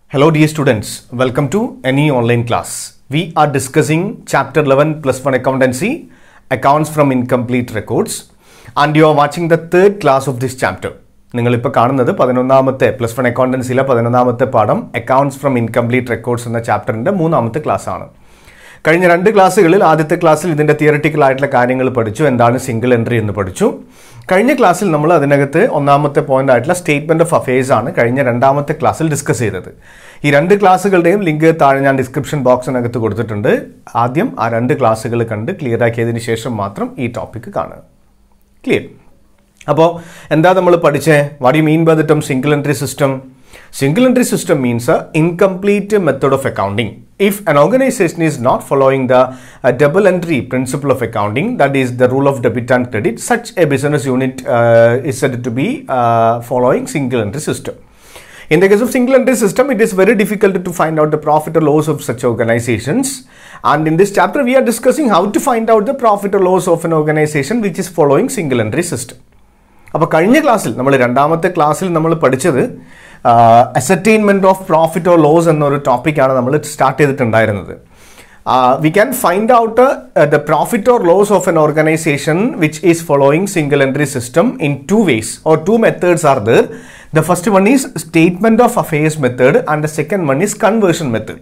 Hello, dear students. Welcome to any online class. We are discussing chapter 11 plus 1 accountancy accounts from incomplete records and you are watching the third class of this chapter. നിങ്ങളിപ്പോൾ കാണുന്നത് പതിനൊന്നാമത്തെ plus one അക്കൗണ്ടൻസിയിലെ പതിനൊന്നാമത്തെ പാഠം accounts from incomplete records എന്ന ചാപ്റ്ററിൻ്റെ മൂന്നാമത്തെ class ആണ് കഴിഞ്ഞ രണ്ട് ക്ലാസ്സുകളിൽ ആദ്യത്തെ ക്ലാസ്സിൽ ഇതിൻ്റെ തിയറട്ടിക്കൽ ആയിട്ടുള്ള കാര്യങ്ങൾ പഠിച്ചു എന്താണ് സിംഗിൾ എൻട്രി എന്ന് പഠിച്ചു കഴിഞ്ഞ ക്ലാസ്സിൽ നമ്മൾ അതിനകത്ത് ഒന്നാമത്തെ പോയിന്റ് ആയിട്ടുള്ള സ്റ്റേറ്റ്മെന്റ് ഓഫ് അഫയേഴ്സ് ആണ് കഴിഞ്ഞ രണ്ടാമത്തെ ക്ലാസ്സിൽ ഡിസ്കസ് ചെയ്തത് ഈ രണ്ട് ക്ലാസ്സുകളുടെയും ലിങ്ക് താഴെ ഞാൻ ഡിസ്ക്രിപ്ഷൻ ബോക്സിനകത്ത് കൊടുത്തിട്ടുണ്ട് ആദ്യം ആ രണ്ട് ക്ലാസ്സുകൾ കണ്ട് ക്ലിയർ ആക്കിയതിന് ശേഷം മാത്രം ഈ ടോപ്പിക്ക് കാണുക ക്ലിയർ അപ്പോൾ എന്താ നമ്മൾ പഠിച്ചേ what you mean by the term single entry system single entry system means a incomplete method of accounting if an organization is not following the uh, double entry principle of accounting that is the rule of debit and credit such a business unit uh, is said to be uh, following single entry system in the case of single entry system it is very difficult to find out the profit or loss of such organizations and in this chapter we are discussing how to find out the profit or loss of an organization which is following single entry system അപ്പോൾ കഴിഞ്ഞ ക്ലാസ്സിൽ നമ്മൾ രണ്ടാമത്തെ ക്ലാസ്സിൽ നമ്മൾ പഠിച്ചത് ascertainment of profit or loss എന്നൊരു ടോപ്പിക്കാണ് നമ്മൾ സ്റ്റാർട്ട് ചെയ്തിട്ടുണ്ടായിരുന്നത് we can find out the profit or loss of an organisation which is following single entry system in two ways or two methods are there the first one is statement of affairs method and the second one is conversion method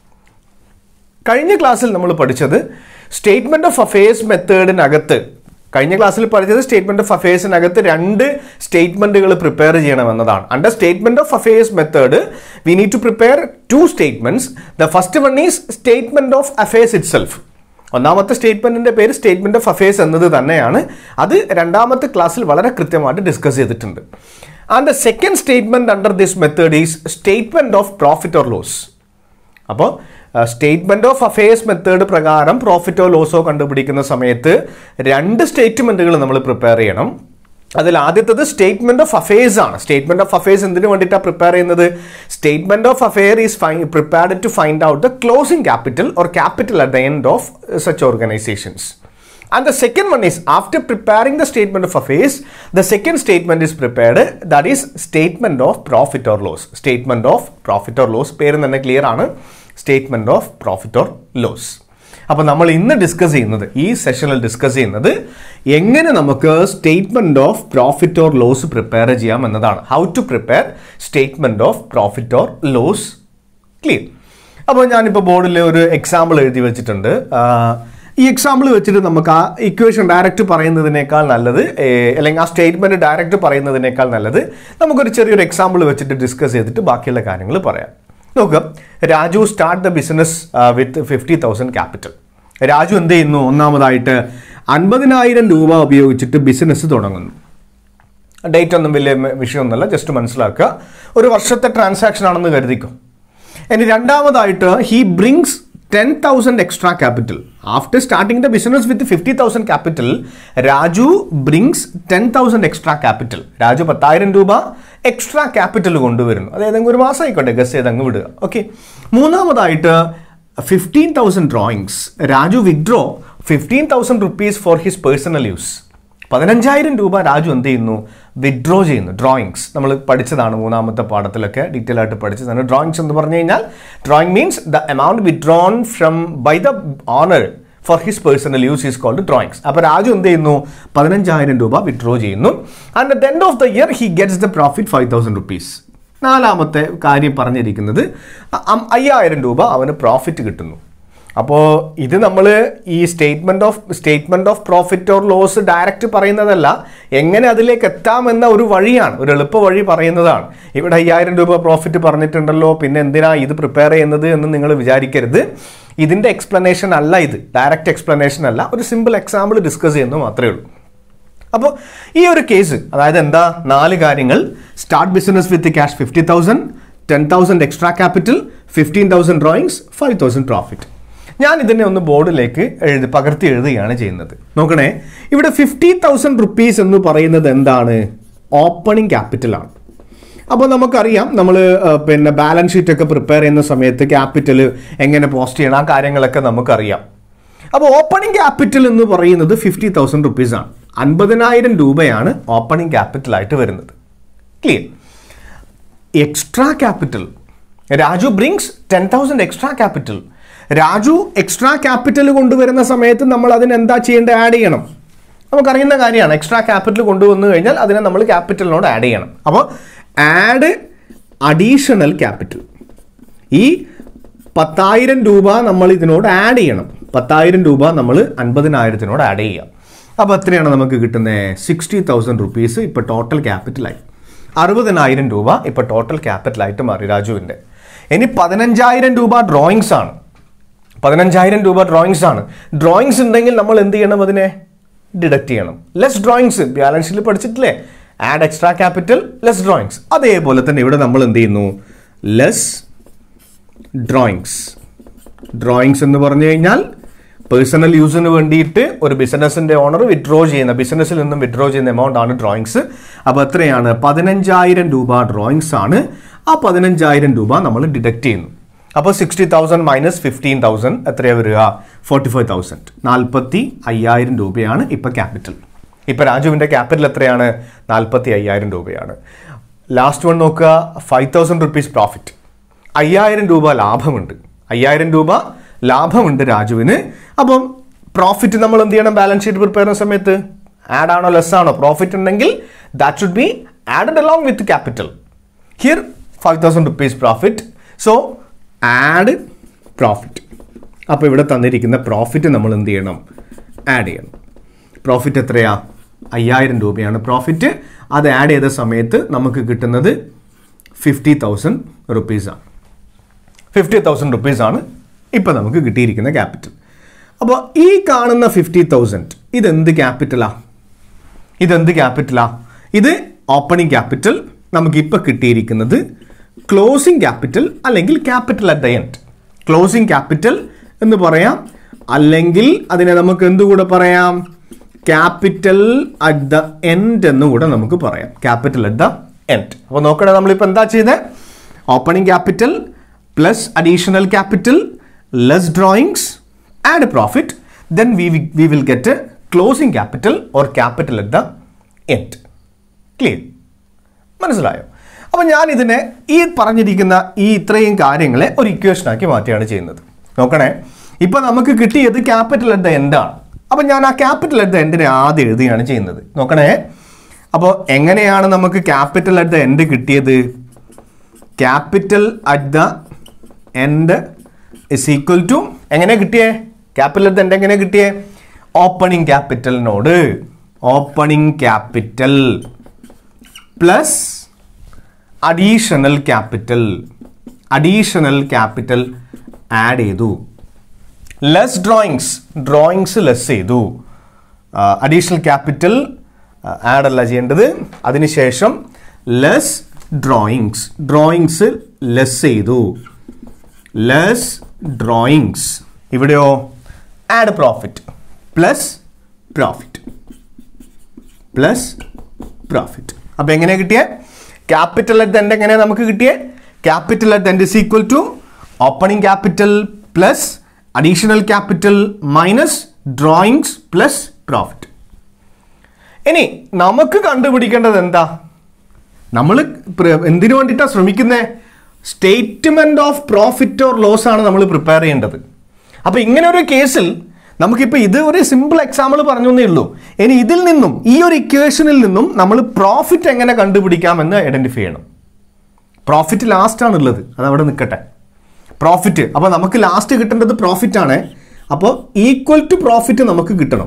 കഴിഞ്ഞ ക്ലാസ്സിൽ നമ്മൾ പഠിച്ചത് statement of affairs മെത്തേഡിനകത്ത് കഴിഞ്ഞ ക്ലാസ്സിൽ പഠിച്ചത് statement of അഫയേഴ്സിനകത്ത് രണ്ട് സ്റ്റേറ്റ്മെന്റുകൾ പ്രിപ്പയർ ചെയ്യണമെന്നതാണ് under statement of affairs method we need to prepare two statements the first one is statement of affairs itself ഒന്നാമത്തെ സ്റ്റേറ്റ്മെന്റിന്റെ പേര് സ്റ്റേറ്റ്മെന്റ് ഓഫ് അഫയേഴ്സ് എന്നത് തന്നെയാണ് അത് രണ്ടാമത്തെ ക്ലാസ്സിൽ വളരെ കൃത്യമായിട്ട് ഡിസ്കസ് ചെയ്തിട്ടുണ്ട് and the second statement under this method is statement of profit or loss അപ്പോൾ സ്റ്റേറ്റ്മെന്റ് ഓഫ് അഫയേഴ്സ് മെത്തേഡ് പ്രകാരം പ്രോഫിറ്റോ ലോസോ കണ്ടുപിടിക്കുന്ന സമയത്ത് രണ്ട് സ്റ്റേറ്റ്മെന്റുകൾ നമ്മൾ പ്രിപ്പയർ ചെയ്യണം അതിൽ ആദ്യത്തത് സ്റ്റേറ്റ്മെന്റ് ഓഫ് അഫയേഴ്സ് ആണ് സ്റ്റേറ്റ്മെന്റ് ഓഫ് അഫയേഴ്സ് എന്തിനു വേണ്ടിയിട്ടാണ് പ്രിപ്പയർ ചെയ്യുന്നത് statement of affair is prepared to find out the closing capital or capital at the end of such organisations And the second one is after preparing the statement of affairs, the second statement is prepared that is statement of profit or loss. Statement of profit or loss പേര് തന്നെ clear ആണ് statement of profit or loss അപ്പോൾ നമ്മൾ ഇന്ന് discuss ചെയ്യുന്നത് ഈ സെഷനിൽ discuss ചെയ്യുന്നത് എങ്ങനെ നമുക്ക് statement of profit or loss prepare ചെയ്യാം എന്നതാണ് how to prepare statement of profit or loss clear അപ്പോൾ ഞാനിപ്പോൾ ബോർഡിൽ ഒരു എക്സാമ്പിൾ എഴുതി വെച്ചിട്ടുണ്ട് ഈ എക്സാമ്പിൾ വെച്ചിട്ട് നമുക്ക് ആ ഇക്വേഷൻ ഡയറക്റ്റ് പറയുന്നതിനേക്കാൾ നല്ലത് അല്ലെങ്കിൽ ആ സ്റ്റേറ്റ്മെന്റ് ഡയറക്റ്റ് പറയുന്നതിനേക്കാൾ നല്ലത് നമുക്കൊരു ചെറിയൊരു എക്സാമ്പിൾ വെച്ചിട്ട് ഡിസ്കസ് ചെയ്തിട്ട് ബാക്കിയുള്ള കാര്യങ്ങൾ പറയാം നോക്കുക Raju start the business with fifty thousand capital Raju എന്ത് ചെയ്യുന്നു ഒന്നാമതായിട്ട് അൻപതിനായിരം രൂപ ഉപയോഗിച്ചിട്ട് ബിസിനസ് തുടങ്ങുന്നു ഡേറ്റ് ഒന്നും വലിയ വിഷയമൊന്നുമല്ല ജസ്റ്റ് മനസ്സിലാക്കുക ഒരു വർഷത്തെ ട്രാൻസാക്ഷൻ ആണെന്ന് കരുതിക്കും ഇനി രണ്ടാമതായിട്ട് he brings ten thousand extra capital after starting the business with fifty thousand capital Raju brings ten thousand extra capital Raju പത്തായിരം രൂപ എക്സ്ട്രാ ക്യാപിറ്റൽ കൊണ്ടുവരുന്നു അത് ഏതെങ്കിലും ഒരു മാസം ആയിക്കോട്ടെ ഗസ് ചെയ്ത് അങ്ങ് വിടുക ഓക്കെ മൂന്നാമതായിട്ട് fifteen thousand drawings Raju withdraw fifteen thousand rupees for his personal use പതിനഞ്ചായിരം രൂപ രാജു എന്ത് ചെയ്യുന്നു വിഡ്രോ ചെയ്യുന്നു ഡ്രോയിങ്സ് നമ്മൾ പഠിച്ചതാണ് മൂന്നാമത്തെ പാഠത്തിലൊക്കെ ഡീറ്റെയിൽ ആയിട്ട് പഠിച്ചതാണ് ഡ്രോയിങ്സ് എന്ന് പറഞ്ഞു കഴിഞ്ഞാൽ drawing means the amount withdrawn from by the owner for his personal use is called drawings അപ്പോൾ രാജു എന്ത് ചെയ്യുന്നു പതിനഞ്ചായിരം രൂപ വിഡ്രോ ചെയ്യുന്നു and at end of the year he gets the profit five thousand rupees നാലാമത്തെ കാര്യം പറഞ്ഞിരിക്കുന്നത് അയ്യായിരം രൂപ അവന് പ്രോഫിറ്റ് കിട്ടുന്നു അപ്പോൾ ഇത് നമ്മൾ ഈ statement of statement of profit or loss direct പറയുന്നതല്ല എങ്ങനെ അതിലേക്ക് എത്താമെന്ന ഒരു വഴിയാണ് ഒരു എളുപ്പ വഴി പറയുന്നതാണ് ഇവിടെ അയ്യായിരം രൂപ പ്രോഫിറ്റ് പറഞ്ഞിട്ടുണ്ടല്ലോ പിന്നെ എന്തിനാ ഇത് പ്രിപ്പയർ ചെയ്യുന്നത് എന്ന് നിങ്ങൾ വിചാരിക്കരുത് ഇതിൻ്റെ എക്സ്പ്ലനേഷൻ അല്ല ഇത് ഡയറക്റ്റ് എക്സ്പ്ലനേഷൻ അല്ല ഒരു സിമ്പിൾ എക്സാമ്പിൾ ഡിസ്കസ് ചെയ്യുന്നു മാത്രമേ ഉള്ളൂ അപ്പോൾ ഈ ഒരു കേസ് അതായത് എന്താ നാല് കാര്യങ്ങൾ start business with cash fifty thousand ten thousand extra capital fifteen thousand drawings five thousand profit ഞാൻ ഇതിനെ ഒന്ന് ബോർഡിലേക്ക് എഴുതി പകർത്തി എഴുതുകയാണ് ചെയ്യുന്നത് നോക്കണേ ഇവിടെ ഫിഫ്റ്റി തൗസൻഡ് റുപ്പീസ് എന്ന് പറയുന്നത് എന്താണ് ഓപ്പണിംഗ് ക്യാപിറ്റൽ ആണ് അപ്പോൾ നമുക്കറിയാം നമ്മൾ പിന്നെ ബാലൻസ് ഷീറ്റ് ഒക്കെ പ്രിപ്പയർ ചെയ്യുന്ന സമയത്ത് ക്യാപിറ്റൽ എങ്ങനെ പോസ്റ്റ് ചെയ്യണം ആ കാര്യങ്ങളൊക്കെ നമുക്കറിയാം അപ്പോൾ ഓപ്പണിംഗ് ക്യാപിറ്റൽ എന്ന് പറയുന്നത് ഫിഫ്റ്റി തൗസൻഡ് റുപ്പീസ് ആണ് അൻപതിനായിരം രൂപയാണ് ഓപ്പണിംഗ് ക്യാപിറ്റൽ ആയിട്ട് വരുന്നത് clear extra capital Raju brings ten thousand extra capital Raju extra capital കൊണ്ടുവരുന്ന സമയത്ത് നമ്മൾ അതിന് എന്താ ചെയ്യേണ്ടത് ആഡ് ചെയ്യണം നമുക്കറിയുന്ന കാര്യമാണ് എക്സ്ട്രാ ക്യാപിറ്റൽ കൊണ്ടുവന്നു കഴിഞ്ഞാൽ അതിനെ നമ്മൾ ക്യാപിറ്റലിനോട് ആഡ് ചെയ്യണം അപ്പോൾ ആഡ് അഡീഷണൽ ക്യാപിറ്റൽ ഈ പത്തായിരം രൂപ നമ്മൾ ഇതിനോട് ആഡ് ചെയ്യണം പത്തായിരം രൂപ നമ്മൾ അൻപതിനായിരത്തിനോട് ആഡ് ചെയ്യാം അപ്പോൾ എത്രയാണ് നമുക്ക് കിട്ടുന്നത് സിക്സ്റ്റി തൗസൻഡ് റുപ്പീസ് ഇപ്പോൾ ടോട്ടൽ ക്യാപിറ്റലായി അറുപതിനായിരം രൂപ ഇപ്പോൾ ടോട്ടൽ ക്യാപിറ്റലായിട്ട് മാറി രാജുവിൻ്റെ ഇനി പതിനഞ്ചായിരം രൂപ ഡ്രോയിങ്സ് ആണ് പതിനഞ്ചായിരം രൂപ ഡ്രോയിങ്സ് ആണ് ഡ്രോയിങ്സ് ഉണ്ടെങ്കിൽ നമ്മൾ എന്ത് ചെയ്യണം അതിനെ ഡിഡക്ട് ചെയ്യണം ലെസ് ഡ്രോയിങ്സ് ബാലൻസ് ഷീറ്റിൽ പഠിച്ചിട്ടില്ലേ add extra capital less drawings അതേപോലെ തന്നെ ഇവിടെ നമ്മൾ എന്ത് ചെയ്യുന്നു ലെസ് ഡ്രോയിങ്സ് ഡ്രോയിങ്സ് എന്ന് പറഞ്ഞു കഴിഞ്ഞാൽ പേഴ്സണൽ യൂസിന് വേണ്ടിയിട്ട് ഒരു ബിസിനസിന്റെ ഓണർ വിഡ്രോ ചെയ്യുന്ന ബിസിനസ്സിൽ നിന്നും വിഡ്രോ ചെയ്യുന്ന എമൗണ്ട് ആണ് ഡ്രോയിങ്സ് അപ്പോൾ എത്രയാണ് പതിനഞ്ചായിരം രൂപ ഡ്രോയിങ്സ് ആണ് ആ പതിനഞ്ചായിരം രൂപ നമ്മൾ ഡിഡക്ട് ചെയ്യുന്നു അപ്പോൾ sixty thousand minus fifteen thousand എത്രയാണ് വരിക ഫോർട്ടി ഫൈവ് തൗസൻഡ് നാൽപ്പത്തി അയ്യായിരം രൂപയാണ് ഇപ്പോൾ ക്യാപിറ്റൽ ഇപ്പോൾ രാജുവിൻ്റെ ക്യാപിറ്റൽ എത്രയാണ് നാൽപ്പത്തി അയ്യായിരം രൂപയാണ് ലാസ്റ്റ് വൺ നോക്കുക ഫൈവ് തൗസൻഡ് റുപ്പീസ് പ്രോഫിറ്റ് അയ്യായിരം രൂപ ലാഭമുണ്ട് അയ്യായിരം രൂപ ലാഭമുണ്ട് രാജുവിന് അപ്പം പ്രോഫിറ്റ് നമ്മൾ എന്ത് ചെയ്യണം ബാലൻസ് ഷീറ്റ് പ്രിപ്പയർ ചെയ്യുന്ന സമയത്ത് ആഡ് ആണോ ലെസ് ആണോ പ്രോഫിറ്റ് ഉണ്ടെങ്കിൽ that should be added along with capital here five thousand rupees profit so add profit അപ്പോൾ ഇവിടെ തന്നിരിക്കുന്ന പ്രോഫിറ്റ് നമ്മൾ എന്ത് ചെയ്യണം ആഡ് ചെയ്യണം പ്രോഫിറ്റ് എത്രയാ അയ്യായിരം രൂപയാണ് പ്രോഫിറ്റ് അത് ആഡ് ചെയ്ത സമയത്ത് നമുക്ക് കിട്ടുന്നത് ഫിഫ്റ്റി തൗസൻഡ് റുപ്പീസാണ് ഫിഫ്റ്റി തൗസൻഡ് റുപ്പീസാണ് ഇപ്പോൾ നമുക്ക് കിട്ടിയിരിക്കുന്ന ക്യാപിറ്റൽ അപ്പോൾ ഈ കാണുന്ന ഫിഫ്റ്റി തൗസൻഡ് ഇതെന്ത് ക്യാപിറ്റലാ ഇതെന്ത് ക്യാപിറ്റലാ ഇത് ഓപ്പണിംഗ് ക്യാപിറ്റൽ നമുക്ക് ഇപ്പോൾ കിട്ടിയിരിക്കുന്നത് ക്ലോസിംഗ് ക്യാപിറ്റൽ അല്ലെങ്കിൽ capital at the end closing capital എന്ന് പറയാം അല്ലെങ്കിൽ അതിനെ നമുക്ക് എന്തുകൂടെ പറയാം ക്യാപിറ്റൽ അറ്റ് ദ എൻഡ് എന്ന് കൂടെ നമുക്ക് പറയാം ക്യാപിറ്റൽ അറ്റ് ദ എൻഡ് അപ്പോൾ നോക്കണേ നമ്മളിപ്പോൾ എന്താ ചെയ്തത് opening capital plus additional capital less drawings add profit then we we will get closing capital or capital at the end clear മനസ്സിലായോ അപ്പോൾ ഞാൻ ഇതിനെ ഈ പറഞ്ഞിരിക്കുന്ന ഈ ഇത്രയും കാര്യങ്ങളെ ഒരു ഇക്വേഷനാക്കി മാറ്റുകയാണ് ചെയ്യുന്നത് നോക്കണേ ഇപ്പൊ നമുക്ക് കിട്ടിയത് ക്യാപിറ്റൽ അറ്റ് ദ എൻഡാണ് അപ്പം ഞാൻ ആ ക്യാപിറ്റൽ അറ്റ് ദ എൻഡിനെ ആദ്യം എഴുതുകയാണ് ചെയ്യുന്നത് നോക്കണേ അപ്പോൾ എങ്ങനെയാണ് നമുക്ക് ക്യാപിറ്റൽ അറ്റ് ദ എൻഡ് കിട്ടിയത് capital at the end is equal to എങ്ങനെ കിട്ടിയേ ക്യാപിറ്റൽ അറ്റ് ദ എൻഡ് എങ്ങനെ കിട്ടിയേ ഓപ്പണിംഗ് ക്യാപിറ്റലിനോട് opening capital plus additional capital additional capital add ചെയ്തു ലെസ് ഡ്രോയിങ്സ് ഡ്രോയിങ്സ് ലെസ് ചെയ്തു അഡീഷണൽ ക്യാപിറ്റൽ ആഡ് അല്ല ചെയ്യേണ്ടത് അതിനുശേഷം ലെസ് ഡ്രോയിങ്സ് ഡ്രോയിങ്സ് ലെസ് ചെയ്തു ലെസ് ഡ്രോയിങ്സ് ഇവിടെയോ add profit plus profit plus profit അപ്പോൾ എങ്ങനെ കിട്ടിയേ ക്യാപിറ്റൽ അറ്റ് ദെൻഡ് എങ്ങനെ നമുക്ക് കിട്ടിയേ capital at the end is equal to opening capital plus additional capital minus drawings plus profit ഇനി നമുക്ക് കണ്ടുപിടിക്കേണ്ടത് എന്താ നമ്മൾ എന്തിനു വേണ്ടിയിട്ടാണ് ശ്രമിക്കുന്നത് statement of profit or loss ആണ് നമ്മൾ പ്രിപ്പയർ ചെയ്യേണ്ടത് അപ്പോൾ ഇങ്ങനെ ഒരു കേസിൽ നമുക്കിപ്പോൾ ഇത് ഒരു സിമ്പിൾ എക്സാമ്പിൾ പറഞ്ഞു എന്നേ ഉള്ളൂ ഇനി ഇതിൽ നിന്നും ഈ ഒരു ഇക്വേഷനിൽ നിന്നും നമ്മൾ പ്രോഫിറ്റ് എങ്ങനെ കണ്ടുപിടിക്കാമെന്ന് ഐഡന്റിഫൈ ചെയ്യണം പ്രോഫിറ്റ് ലാസ്റ്റ് ആണ് ഉള്ളത് അത് അവിടെ നിൽക്കട്ടെ പ്രോഫിറ്റ് അപ്പോൾ നമുക്ക് ലാസ്റ്റ് കിട്ടേണ്ടത് പ്രോഫിറ്റ് ആണ് അപ്പോൾ ഈക്വൽ ടു പ്രോഫിറ്റ് നമുക്ക് കിട്ടണം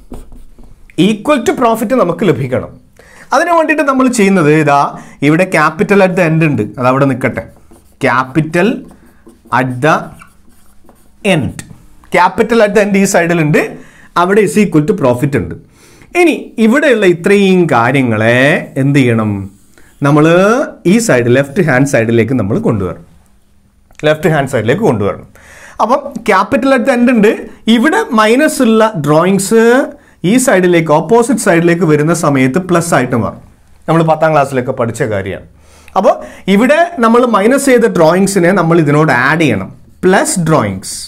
ഈക്വൽ ടു പ്രോഫിറ്റ് നമുക്ക് ലഭിക്കണം അതിനു വേണ്ടിയിട്ട് നമ്മൾ ചെയ്യുന്നത് ഇതാ ഇവിടെ ക്യാപിറ്റൽ അറ്റ് ദ എൻഡ് ഉണ്ട് അത് അവിടെ നിൽക്കട്ടെ capital at the end capital at the end ഈ സൈഡിലുണ്ട് അവിടെ ഇസ് ഈക്വൽ ടു പ്രോഫിറ്റ് ഉണ്ട് ഇനി ഇവിടെയുള്ള ഇത്രയും കാര്യങ്ങളെ എന്ത് ചെയ്യണം നമ്മൾ ഈ സൈഡ് ലെഫ്റ്റ് ഹാൻഡ് സൈഡിലേക്ക് നമ്മൾ കൊണ്ടുവരണം ലെഫ്റ്റ് ഹാൻഡ് സൈഡിലേക്ക് കൊണ്ടുവരണം അപ്പം ക്യാപിറ്റൽ അറ്റ് ദ എൻഡ് ഉണ്ട് ഇവിടെ മൈനസ് ഉള്ള ഡ്രോയിങ്സ് ഈ സൈഡിലേക്ക് ഓപ്പോസിറ്റ് സൈഡിലേക്ക് വരുന്ന സമയത്ത് പ്ലസ് ആയിട്ട് മാറും നമ്മൾ പത്താം ക്ലാസ്സിലൊക്കെ പഠിച്ച കാര്യമാണ് അപ്പോൾ ഇവിടെ നമ്മൾ മൈനസ് ചെയ്ത ഡ്രോയിങ്സിനെ നമ്മൾ ഇതിനോട് ആഡ് ചെയ്യണം plus drawings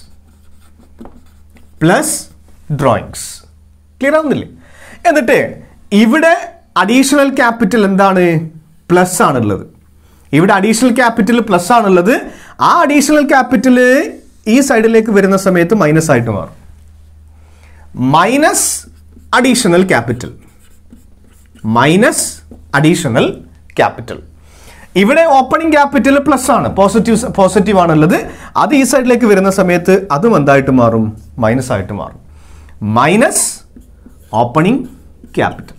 plus drawings clear ആവുന്നില്ലേ എന്നിട്ട് ഇവിടെ അഡീഷണൽ ക്യാപിറ്റൽ എന്താണ് പ്ലസ് ആണുള്ളത് ഇവിടെ അഡീഷണൽ ക്യാപിറ്റൽ പ്ലസ് ആണുള്ളത് ആ അഡീഷണൽ ക്യാപിറ്റൽ ഈ സൈഡിലേക്ക് വരുന്ന സമയത്ത് മൈനസ് ആയിട്ട് മാറും minus additional capital minus additional capital ഇവിടെ ഓപ്പണിംഗ് ക്യാപിറ്റൽ പ്ലസ് ആണ് പോസിറ്റീവ് പോസിറ്റീവ് ആണുള്ളത് അത് ഈ സൈഡിലേക്ക് വരുന്ന സമയത്ത് അതും എന്തായിട്ട് മാറും മൈനസ് ആയിട്ട് മാറും minus opening capital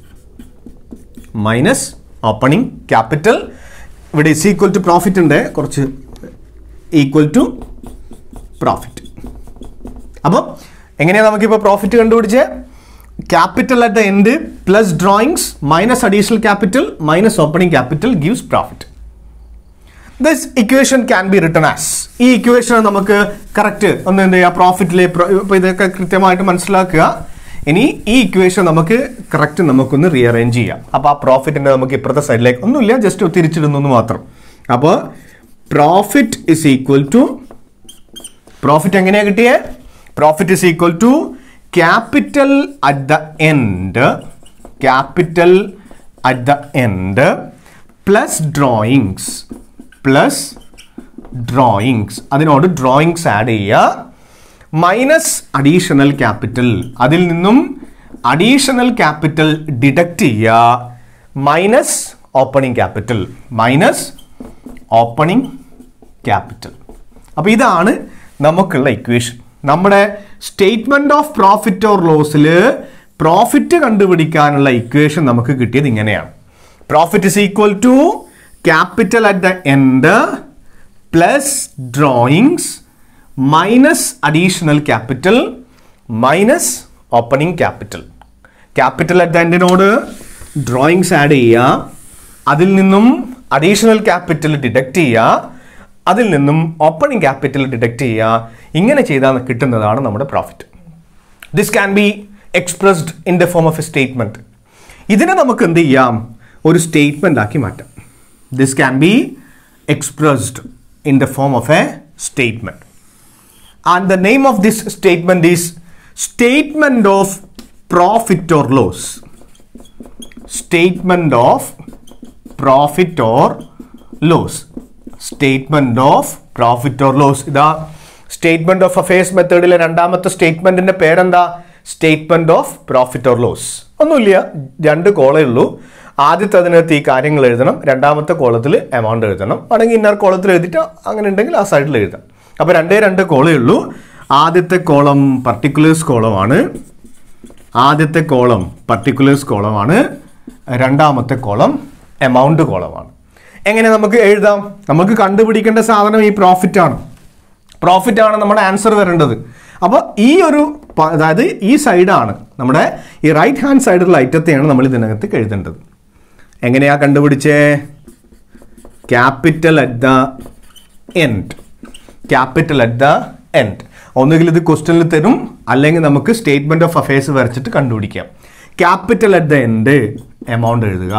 minus opening capital ഇവിടെ ഇസ് ഈക്വൽ ടു പ്രോഫിറ്റ് ഉണ്ട് കുറച്ച് ഈക്വൽ ടു പ്രോഫിറ്റ് അപ്പം എങ്ങനെയാണ് നമുക്കിപ്പോൾ പ്രോഫിറ്റ് കണ്ടുപിടിച്ച് capital at the end plus drawings minus additional capital minus opening capital gives profit this equation can be written as ഈ equation നമുക്ക് correct ഒന്ന് എന്ത് ചെയ്യുക പ്രോഫിറ്റിലെ ഇപ്പോൾ ഇതൊക്കെ കൃത്യമായിട്ട് മനസ്സിലാക്കുക ഇനി ഈ ഇക്വേഷൻ നമുക്ക് കറക്റ്റ് നമുക്കൊന്ന് റീഅറേഞ്ച് ചെയ്യാം അപ്പോൾ ആ പ്രോഫിറ്റിൻ്റെ നമുക്ക് ഇപ്പുറത്തെ സൈഡിലേക്ക് ഒന്നുമില്ല ജസ്റ്റ് തിരിച്ചിടുന്നു എന്ന് മാത്രം അപ്പോൾ profit is equal to profit എങ്ങനെയാ കിട്ടിയേ profit is equal to capital at the end capital at the end plus drawings plus drawings അതിനോട് ഡ്രോയിങ്സ് ആഡ് ചെയ്യുക മൈനസ് അഡീഷണൽ ക്യാപിറ്റൽ അതിൽ നിന്നും അഡീഷണൽ ക്യാപിറ്റൽ ഡിഡക്റ്റ് ചെയ്യുക minus opening capital minus opening capital അപ്പോൾ ഇതാണ് നമുക്കുള്ള ഇക്വേഷൻ നമ്മുടെ statement of profit or ലോസിൽ പ്രോഫിറ്റ് കണ്ടുപിടിക്കാനുള്ള ഇക്വേഷൻ നമുക്ക് കിട്ടിയത് ഇങ്ങനെയാണ് profit is equal to capital at the end plus drawings minus additional capital minus opening capital capital at the എൻഡിനോട് ഡ്രോയിങ്സ് ആഡ് ചെയ്യുക അതിൽ നിന്നും അഡീഷണൽ ക്യാപിറ്റൽ ഡിഡക്റ്റ് ചെയ്യുക അതിൽ നിന്നും ഓപ്പണിംഗ് ക്യാപിറ്റൽ ഡിഡക്റ്റ് ചെയ്യുക ഇങ്ങനെ ചെയ്താൽ കിട്ടുന്നതാണ് നമ്മുടെ profit this can be expressed in the form of a statement ഇതിനെ നമുക്ക് എന്ത് ചെയ്യാം ഒരു സ്റ്റേറ്റ്മെന്റ് ആക്കി മാറ്റാം this can be expressed in the form of a statement and the name of this statement is statement of profit or loss statement of profit or loss statement of profit or loss ഇതാ statement of affairs മെത്തേഡിലെ രണ്ടാമത്തെ സ്റ്റേറ്റ്മെന്റിന്റെ പേരെന്താ statement of profit or loss ഒന്നുമില്ല രണ്ട് കോളേ ഉള്ളൂ ആദ്യത്തെ അതിനകത്ത് ഈ കാര്യങ്ങൾ എഴുതണം രണ്ടാമത്തെ കോളത്തിൽ എമൗണ്ട് എഴുതണം ആണെങ്കിൽ ഇന്നർ കോളത്തിൽ എഴുതിയിട്ട് അങ്ങനെ ഉണ്ടെങ്കിൽ ആ സൈഡിൽ എഴുതാം അപ്പോൾ രണ്ടേ രണ്ട് കോളേ ഉള്ളൂ ആദ്യത്തെ കോളം പർട്ടിക്കുലേഴ്സ് കോളമാണ് ആദ്യത്തെ കോളം പർട്ടിക്കുലേഴ്സ് കോളമാണ് രണ്ടാമത്തെ കോളം എമൗണ്ട് കോളമാണ് എങ്ങനെ നമുക്ക് എഴുതാം നമുക്ക് കണ്ടുപിടിക്കേണ്ട സാധനം ഈ പ്രോഫിറ്റ് ആണ് പ്രോഫിറ്റ് ആണ് നമ്മുടെ ആൻസർ വരേണ്ടത് അപ്പോൾ ഈ ഒരു പ- അതായത് ഈ സൈഡാണ് നമ്മുടെ ഈ റൈറ്റ് ഹാൻഡ് സൈഡിലുള്ള ഐറ്റത്തെയാണ് നമ്മൾ ഇതിനകത്ത് എഴുതേണ്ടത് എങ്ങനെയാ കണ്ടുപിടിച്ചേ capital at the end capital at the end ഒന്നുകിൽ ഇത് ക്വസ്റ്റ്യനിൽ തരും അല്ലെങ്കിൽ നമുക്ക് സ്റ്റേറ്റ്മെന്റ് ഓഫ് അഫയേഴ്സ് വരച്ചിട്ട് കണ്ടുപിടിക്കാം capital at the end amount എഴുതുക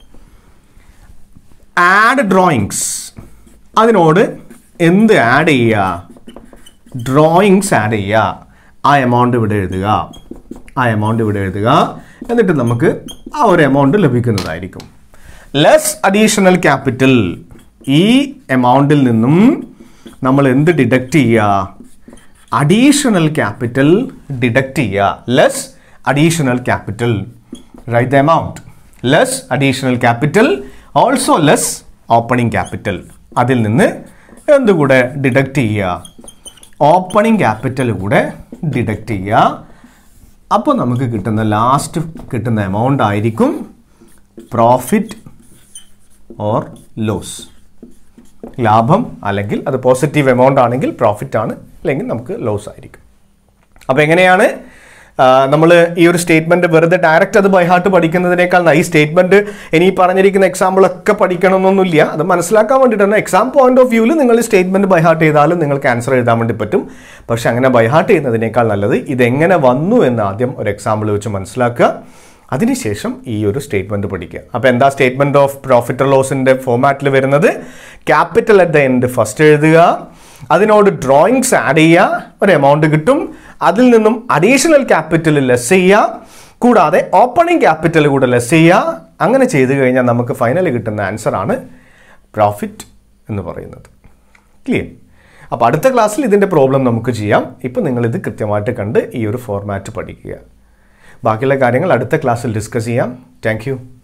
ആഡ് ഡ്രോയിങ്സ് അതിനോട് എന്ത് ആഡ് ചെയ്യുക ഡ്രോയിങ്സ് ആഡ് ചെയ്യുക ആ എമൗണ്ട് ഇവിടെ എഴുതുക ആ എമൗണ്ട് ഇവിടെ എഴുതുക എന്നിട്ട് നമുക്ക് ആ ഒരു എമൗണ്ട് ലഭിക്കുന്നതായിരിക്കും ലെസ് അഡീഷണൽ ക്യാപിറ്റൽ ഈ എമൗണ്ടിൽ നിന്നും നമ്മൾ എന്ത് ഡിഡക്റ്റ് ചെയ്യുക അഡീഷണൽ ക്യാപിറ്റൽ ഡിഡക്റ്റ് ചെയ്യുക less additional capital right the amount less additional capital also less opening capital അതിൽ നിന്ന് എന്തുകൂടെ ഡിഡക്റ്റ് ചെയ്യുക ഓപ്പണിംഗ് ക്യാപിറ്റൽ കൂടെ ഡിഡക്റ്റ് ചെയ്യുക അപ്പോൾ നമുക്ക് കിട്ടുന്ന ലാസ്റ്റ് കിട്ടുന്ന എമൗണ്ട് ആയിരിക്കും പ്രോഫിറ്റ് ഓർ ലോസ് ലാഭം അല്ലെങ്കിൽ അത് പോസിറ്റീവ് എമൗണ്ട് ആണെങ്കിൽ പ്രോഫിറ്റ് ആണ് അല്ലെങ്കിൽ നമുക്ക് ലോസ് ആയിരിക്കും അപ്പോൾ എങ്ങനെയാണ് നമ്മൾ ഈ ഒരു സ്റ്റേറ്റ്മെന്റ് വെറുതെ ഡയറക്റ്റ് അത് ബൈഹാർട്ട് പഠിക്കുന്നതിനേക്കാൾ ഈ സ്റ്റേറ്റ്മെന്റ് ഇനി ഈ പറഞ്ഞിരിക്കുന്ന എക്സാമ്പിൾ ഒക്കെ പഠിക്കണമെന്നൊന്നുമില്ല അത് മനസ്സിലാക്കാൻ വേണ്ടിയിട്ടാണ് എക്സാം പോയിന്റ് ഓഫ് വ്യൂവിൽ നിങ്ങൾ സ്റ്റേറ്റ്മെന്റ് ബൈഹാർട്ട് ചെയ്താലും നിങ്ങൾക്ക് ആൻസർ എഴുതാൻ വേണ്ടി പറ്റും പക്ഷെ അങ്ങനെ ബൈഹാർട്ട് ചെയ്യുന്നതിനേക്കാൾ നല്ലത് ഇതെങ്ങനെ വന്നു എന്ന് ആദ്യം ഒരു എക്സാമ്പിൾ വെച്ച് മനസ്സിലാക്കുക അതിനുശേഷം ഈ ഒരു സ്റ്റേറ്റ്മെന്റ് പഠിക്കുക അപ്പോൾ എന്താ സ്റ്റേറ്റ്മെന്റ് ഓഫ് പ്രോഫിറ്റ് ലോസിന്റെ ഫോമാറ്റിൽ വരുന്നത് capital at the end first എഴുതുക അതിനോട് ഡ്രോയിങ്സ് ആഡ് ചെയ്യുക ഒരു എമൗണ്ട് കിട്ടും അതിൽ നിന്നും അഡീഷണൽ ക്യാപിറ്റൽ ലെസ് ചെയ്യുക കൂടാതെ ഓപ്പണിംഗ് ക്യാപിറ്റൽ കൂടെ ലെസ് ചെയ്യുക അങ്ങനെ ചെയ്തു കഴിഞ്ഞാൽ നമുക്ക് ഫൈനലി കിട്ടുന്ന ആൻസർ ആണ് പ്രോഫിറ്റ് എന്ന് പറയുന്നത് ക്ലിയർ അപ്പോൾ അടുത്ത ക്ലാസ്സിൽ ഇതിൻ്റെ പ്രോബ്ലം നമുക്ക് ചെയ്യാം ഇപ്പോൾ നിങ്ങളിത് കൃത്യമായിട്ട് കണ്ട് ഈ ഒരു ഫോർമാറ്റ് പഠിക്കുക ബാക്കിയുള്ള കാര്യങ്ങൾ അടുത്ത ക്ലാസ്സിൽ ഡിസ്കസ് ചെയ്യാം താങ്ക്